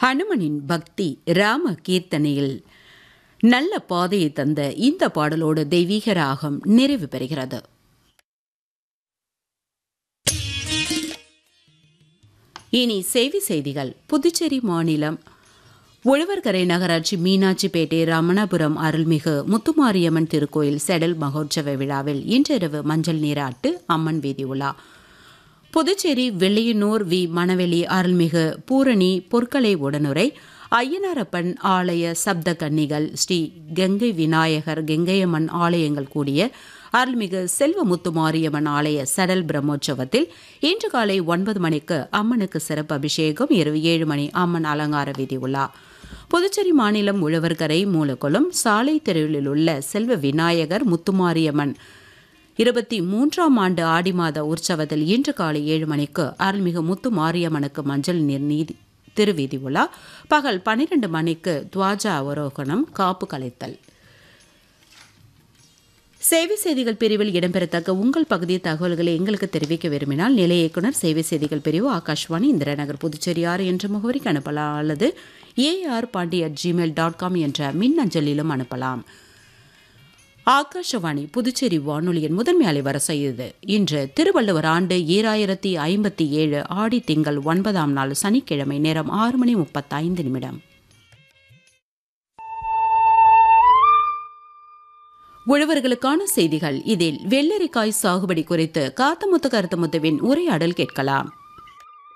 ஹனுமனின் பக்தி ராம கீர்த்தனையில் நல்ல பாதையை தந்த இந்த பாடலோடு தெய்வீக ராகம் நிறைவு பெறுகிறது இனி செய்தி செய்திகள் புதுச்சேரி மாநிலம் உழவர்கரை நகராட்சி மீனாட்சிப்பேட்டை ரமணபுரம் அருள்மிகு முத்துமாரியம்மன் திருக்கோயில் செடல் மகோற்சவ விழாவில் இன்றிரவு மஞ்சள் நீராட்டு அம்மன் வீதி உலா புதுச்சேரி வெள்ளையனூர் வி மணவெளி அருள்மிகு பூரணி பொற்கலை உடனுரை ஐயனாரப்பன் ஆலய சப்த கன்னிகள் ஸ்ரீ கங்கை விநாயகர் கங்கையம்மன் ஆலயங்கள் கூடிய அருள்மிகு செல்வமுத்து மாரியம்மன் ஆலய சடல் பிரம்மோற்சவத்தில் இன்று காலை ஒன்பது மணிக்கு அம்மனுக்கு சிறப்பு அபிஷேகம் இரவு ஏழு மணி அம்மன் அலங்கார விதி உலா புதுச்சேரி மாநிலம் உழவர்கரை மூலக்குளம் சாலை தெருவில் உள்ள செல்வ விநாயகர் முத்துமாரியம்மன் இருபத்தி மூன்றாம் ஆண்டு ஆடி மாத உற்சவத்தில் இன்று காலை ஏழு மணிக்கு அருள்மிகு முத்து மாரியம்மனுக்கு மஞ்சள் நீர் நீதி திருவீதி உலா பகல் பன்னிரண்டு மணிக்கு துவாஜா அவரோகணம் காப்பு கலைத்தல் சேவை செய்திகள் பிரிவில் இடம்பெறத்தக்க உங்கள் பகுதி தகவல்களை எங்களுக்கு தெரிவிக்க விரும்பினால் நிலை இயக்குனர் சேவை செய்திகள் பிரிவு ஆகாஷ்வாணி இந்திரநகர் புதுச்சேரி ஆறு என்ற முகவரிக்கு அனுப்பலாம் அல்லது AR Pandi at Gmail dot com என்ற மின் அஞ்சலிலும் அனுப்பலாம் ஆகாஷவாணி புதுச்சேரி வானொலியின் முதன்மை அலைவரிசை இது இன்று திருவள்ளுவர் ஆண்டு ஈராயிரத்தி ஐம்பத்தி ஏழு ஆடி திங்கள் ஒன்பதாம் நாள் சனிக்கிழமை நேரம் ஆறு மணி முப்பத்தைந்து நிமிடம் உழவர்களுக்கான செய்திகள் இதில் வெள்ளரிக்காய் சாகுபடி குறித்து காத்தமுத்து கருத்துமுத்துவின் உரையாடல் கேட்கலாம்